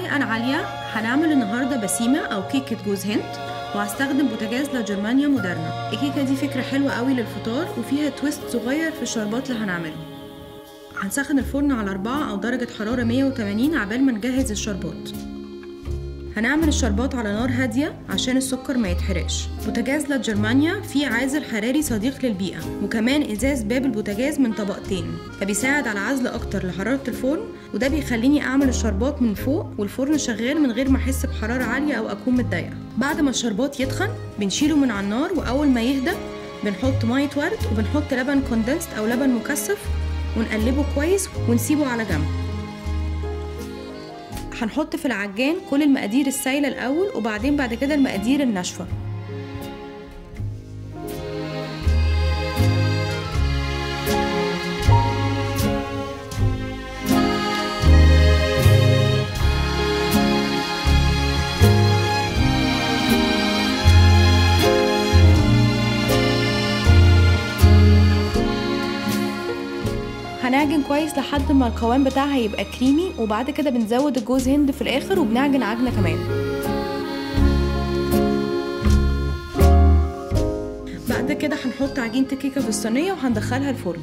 هاي انا عالية هنعمل النهاردة بسيمة او كيكة جوز هند وهستخدم بوتاجاز لا جرمانيا مودرنا الكيكة دي فكرة حلوة قوي للفطار وفيها تويست صغير في الشربات اللي هنعمله هنسخن الفرن على 4 أو درجة حرارة 180 عبال ما نجهز الشربات هنعمل الشربات على نار هادية عشان السكر ما يتحرقش بوتاجاز لا جرمانيا فيه عازل حراري صديق للبيئة وكمان إزاز باب البوتاجاز من طبقتين فبيساعد على عزل أكتر لحرارة الفرن وده بيخليني أعمل الشربات من فوق والفرن شغال من غير ما أحس بحرارة عالية أو أكون متضايقة بعد ما الشربات يتخن بنشيله من على النار وأول ما يهدى بنحط مية ورد وبنحط لبن كوندنسد أو لبن مكثف ونقلبه كويس ونسيبه على جنب هنحط في العجان كل المقادير السايلة الأول وبعدين بعد كده المقادير الناشفة هنعجن كويس لحد ما القوام بتاعها يبقى كريمي وبعد كده بنزود الجوز هند في الاخر وبنعجن عجنه كمان بعد كده هنحط عجينه الكيكه في الصينيه وهندخلها الفرن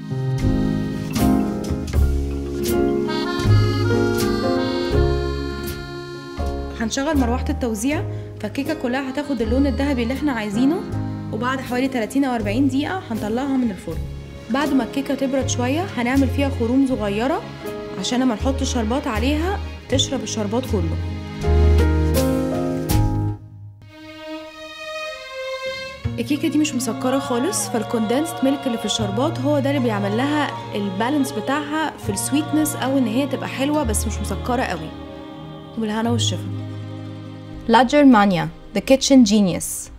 هنشغل مروحه التوزيع فالكيكه كلها هتاخد اللون الذهبي اللي احنا عايزينه وبعد حوالي 30 او 40 دقيقه هنطلعها من الفرن بعد ما الكيكه تبرد شويه هنعمل فيها خروم صغيره عشان لما نحط الشربات عليها تشرب الشربات كله الكيكه دي مش مسكره خالص فالكوندنسد ميلك اللي في الشربات هو ده اللي بيعمل لها البالانس بتاعها في السويتنس او ان هي تبقى حلوه بس مش مسكره قوي وبالهنا والشفا لا جرمانيا The Kitchen Genius